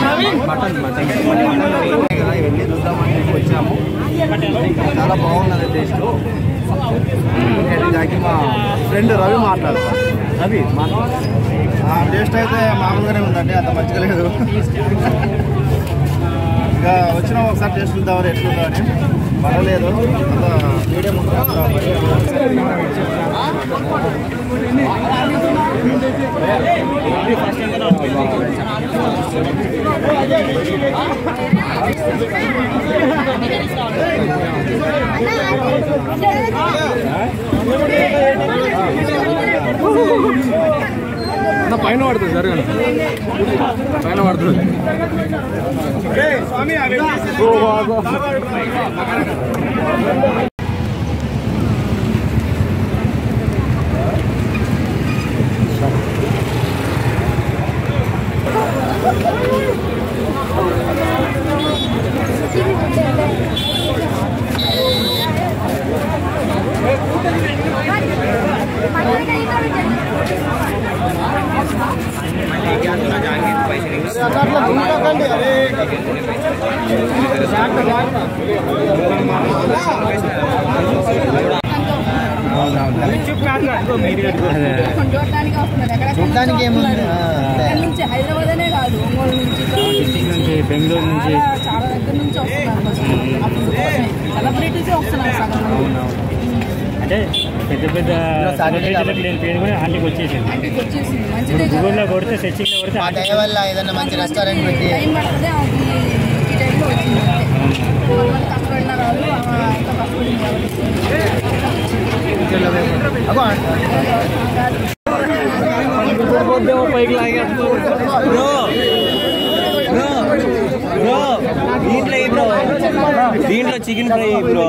Mutton mutton కదా ఇవన్నీ చూద్దామని చెప్పి వచ్చాము చాలా బాగున్నది టేస్ట్ దానికి మా ఫ్రెండ్ రవి మాట్లాడతాం రవి టేస్ట్ అయితే మామూలుగానే ఉందండి అంత మంచిగా లేదు ఇక వచ్చిన ఒకసారి టేస్ట్ చూద్దామని ఎట్లుందని పర్వాలేదు అంత మీడియం పైన పడుతుంది జరగండి పైన పడుతుంది చూడటానికి వస్తున్నారు ఎక్కడ చూడటానికి ఏముంది? ఆ, అంతే. ఇక్కడ నుంచి హైదరాబాద్ అనే కాదు ఒంగోలు నుంచి డిస్టిక్ నుంచి బెంగళూరు నుంచి చాలా చాలా దగ్గర నుంచి వస్తున్నారు బస్సులు. అప్పుడు సెలబ్రిటీస్ వస్తున్నారు సగం మంది. అంటే పెద్ద పెద్ద సెలబ్రిటీలకు లేని పేరు కూడా ఆంటీకి వచ్చేసింది ఇంటికి వచ్చేసింది మంచిదే కదా గూగుల్లో కొడితే సెర్చింగ్లో కొడితే ఆ ఆంటీ దయ వల్ల ఏదైనా మంచి రెస్టారెంట్ పెట్టి టైం పడుతుంది ఆమెకి ఈ టైంలో వచ్చింది అంతే కొంతమంది కష్టపడిన రాదు ఆమె అంత కష్టపడింది అగో, పైకి లాగేస్తున్నారు బ్రో బ్రో బ్రో దీంట్లో ఏ బ్రో దీంట్లో chicken fry bro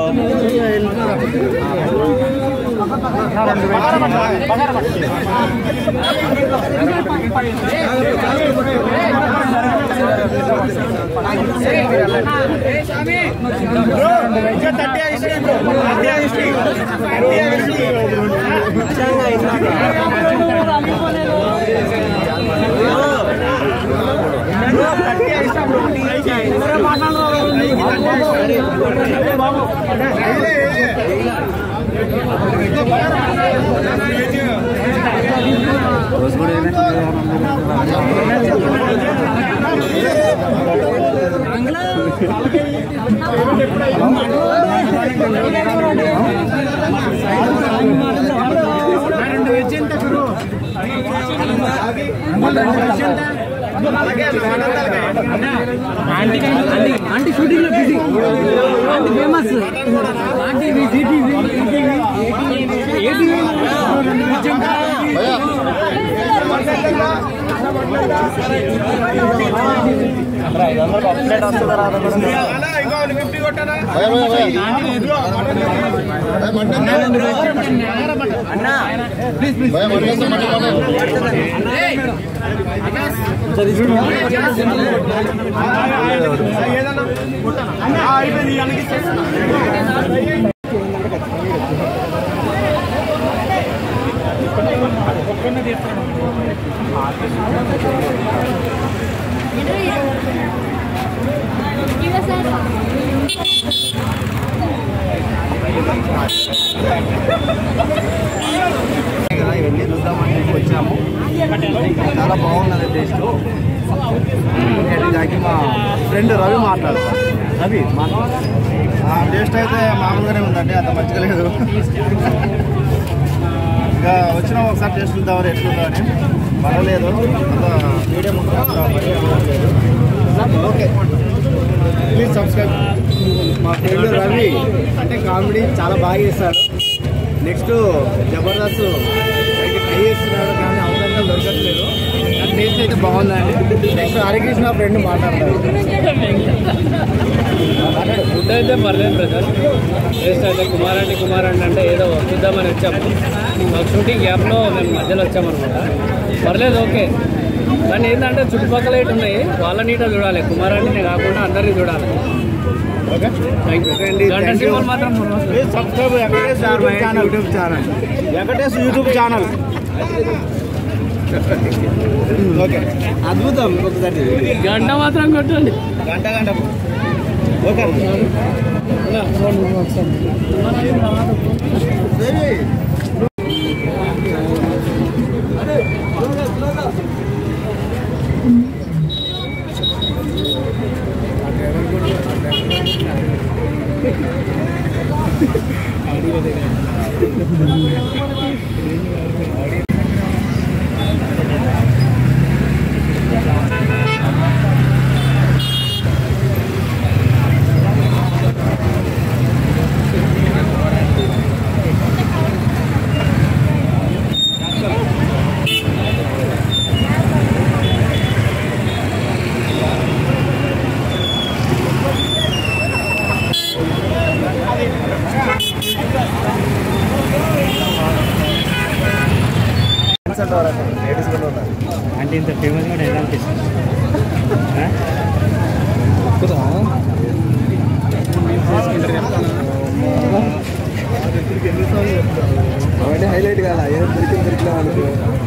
aunty shooting లో బిజీ ఆంటీ ఫేమస్ ఆంటీ భయ, భయ, భయ. భయ, మటన్ అన్నా భయ, మటన్, మటన్, మటన్. కదా ఇవన్నీ చూద్దామని చెప్పి వచ్చాము చాలా బాగున్నది టేస్ట్ దానికి మా ఫ్రెండ్ రవి మాట్లాడతాం రవి మాట్లాడతాం ఆ టేస్ట్ అయితే మామూలుగానే ఉందండి అంత మంచిగా లేదు ఇక వచ్చిన ఒకసారి టేస్ట్ చూద్దామని ఎట్లుందని పర్వాలేదు అంత మీడియం ఓకే ప్లీజ్ సబ్స్క్రైబ్ మా ఫ్రెండ్ రవి అంటే కామెడీ చాలా బాగా చేస్తాడు నెక్స్ట్ జబర్దస్త్ దానికి ట్రై చేస్తున్నాడు కానీ అవకాశం దొరకట్లేదు కానీ టేస్ట్ అయితే బాగుందండి నెక్స్ట్ హరికృష్ణ ఫ్రెండ్ మాట్లాడతాడు ఫుడ్ అయితే పర్లేదు బ్రదర్ టేస్ట్ అయితే కుమారాంటి కుమారాంటి అంటే ఏదో చూద్దామని వచ్చాము మాకు షూటింగ్ గ్యాప్లో మేము మధ్యలో వచ్చామన్నమాట పర్లేదు ఓకే కానీ ఏంటంటే చుట్టుపక్కల ఇటు ఉన్నాయి వాళ్ళ నీట చూడాలి కుమారాంటిని కాకుండా అందరినీ చూడాలి ఓకే థ్యాంక్ యూ గంట సినిమాలు మాత్రం please subscribe Venkatesh YouTube channel channel Venkatesh YouTube channel okay అద్భుతం ఒకసారి గంట మాత్రం కొట్టండి గంట గంట ఓకే లేడీస్ కూడా ఉన్నారు అంటే ఇంత ఫేమస్ కూడా ఎలా అనిపిస్తుంది ఆ? అవన్నీ హైలైట్ కాదా ఏదో దొరికింది దొరికినా అనుకో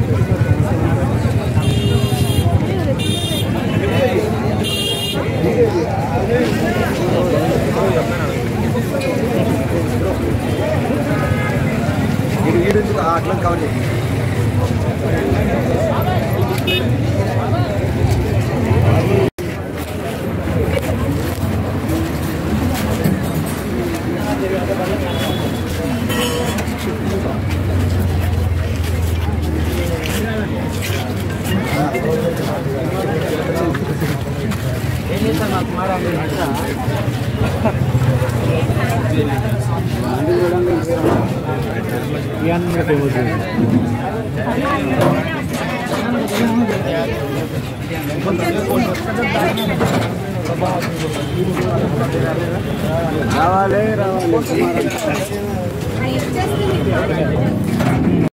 ఇది వీడు అట్లా కవర్ చేయండి ఈ అన్నం కూడా ఫేమస్ రావాలి రావాలి ఇచ్చేస్తుంది